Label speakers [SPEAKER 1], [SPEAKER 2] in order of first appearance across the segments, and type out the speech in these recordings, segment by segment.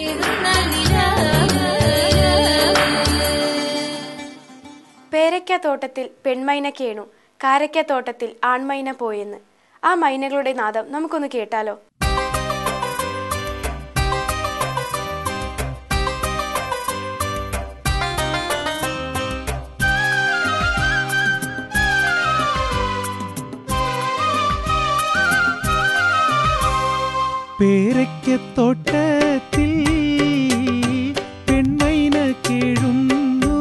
[SPEAKER 1] പേരയ്ക്ക തോട്ടത്തിൽ പെൺമൈന കേണു കാരയ്ക്ക തോട്ടത്തിൽ ആൺമൈന പോയെന്ന് ആ മൈനകളുടെ നാദം നമുക്കൊന്ന് കേട്ടാലോ
[SPEAKER 2] പേരയ്ക്കത്തോട്ടത്തിൽ പെൺമൈന കേഴുന്നു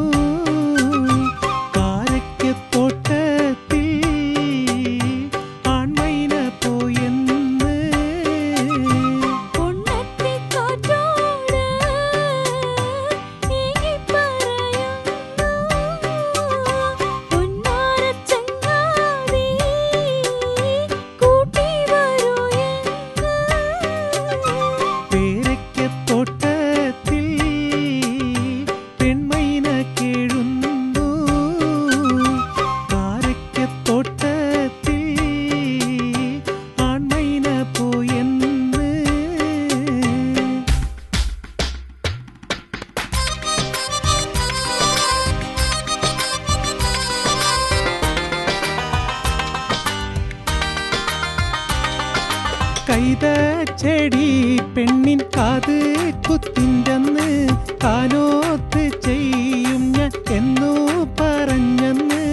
[SPEAKER 2] കാരയ്ക്കത്തോട്ടത്തിൽ ആൺമൈന പോയെന്ന് പേരയ്ക്കത്തോട്ടത്തിൽ പെൺമൈന കേഴുന്നു കാരയ്ക്കത്തോട്ടത്തിൽ ആൺമൈന പോയെന്ന് കൈത ചെടി പെണ്ണിൻ കാത് കുത്തിൻ്റെന്ന് കാനോത്ത് ചെയ്യും ഞാൻ എന്നു പറഞ്ഞെന്ന്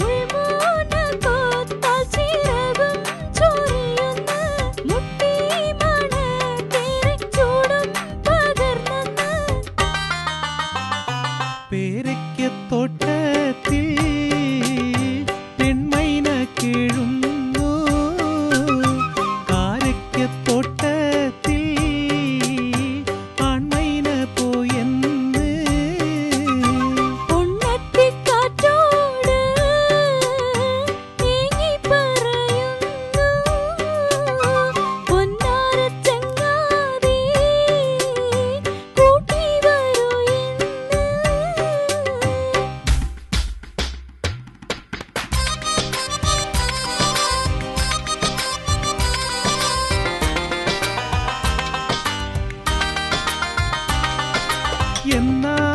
[SPEAKER 2] പേരയ്ക്കത്തോട്ടത്തിൽ പെൺമൈന കേഴുന്നു കാരയ്ക്കത്തോട്ടത്തിൽ ആൺമൈന പോയെന്ന് എന്നാ